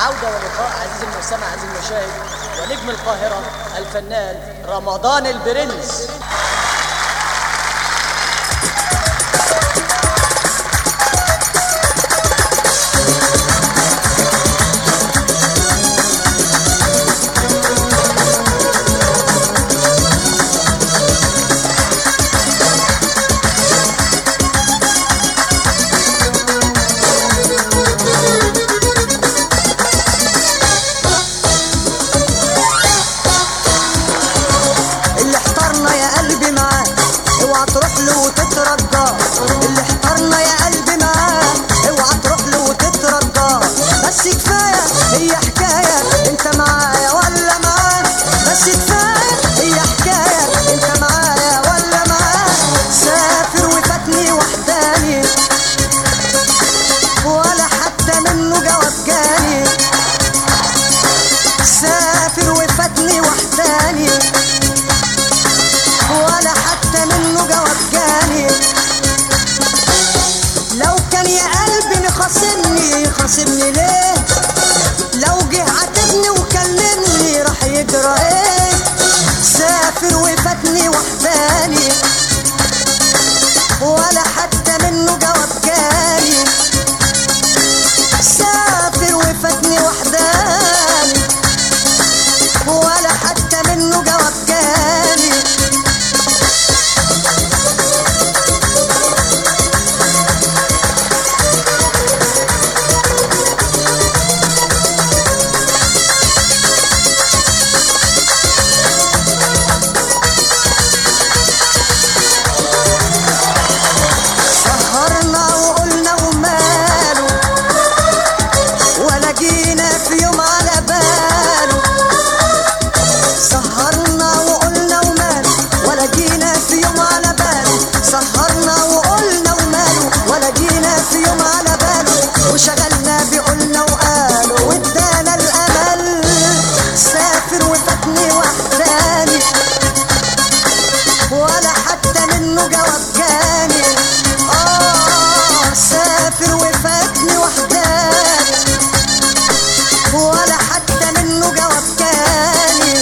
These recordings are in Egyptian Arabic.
عودة ولقاء عزيزي المستمع عزيزي المشاهد ونجم القاهرة الفنان رمضان البرنس اللي احترنا يا قلبي معاه اوعى تروح له وتترجاه اللي احترنا يا قلبي معاه اوعى تروح له وتترجاه بس كفايه هي حكايه انت معايا ولا معاه بس كفايه هي حكايه انت معايا ولا معاه سافر وفاتني وحداني ولا حتى منه جواب جاني سافر وفاتني وحداني ولا حتى منه جواب جاني لو كان يا قلبي خاصمني خاصمني ليه لو جه عاتبني وكلمني راح يجرى ايه سافر وفاتني وحداني ولا حتى منه جواب جاني سافر وفاتني وحداني ولا حتى منه جواب جاني سهرنا وقلنا وماله ولا جينا في يوم على باله سهرنا وقلنا وماله ولا جينا في يوم على باله سهرنا وقلنا وماله ولا جينا في يوم على باله وشغلنا بقولنا وقالوا وادانا الامل سافر وفاتني وحداني ولا حتى منه جواب جاني اه سافر وفاتني وحداني ولا حتى منه جواب جاني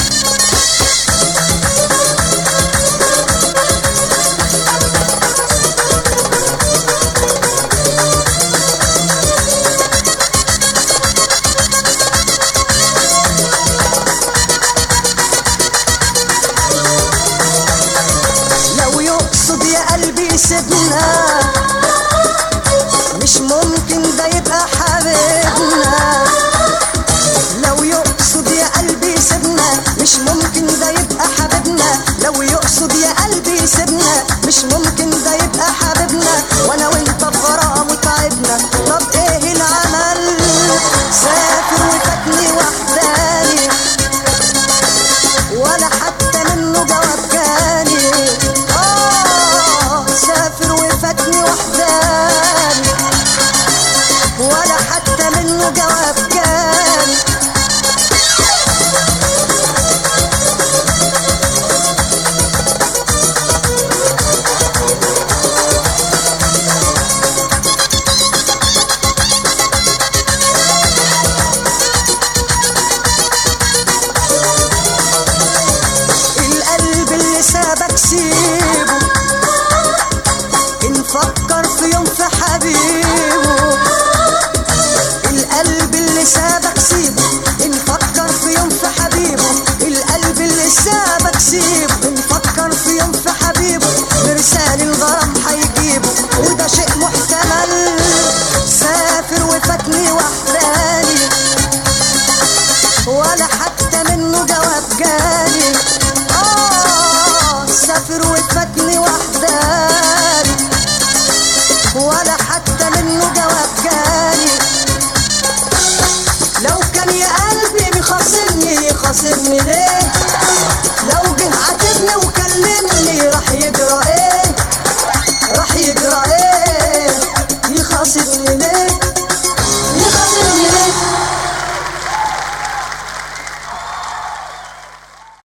لو يقصد يا قلبي يسيبنا مش ممكن ده يبقى حبيبنا لو يقصد يا قلبي يسيبنا مش ممكن ده يبقى حبيبنا لو يقصد يا قلبي يسيبنا مش ممكن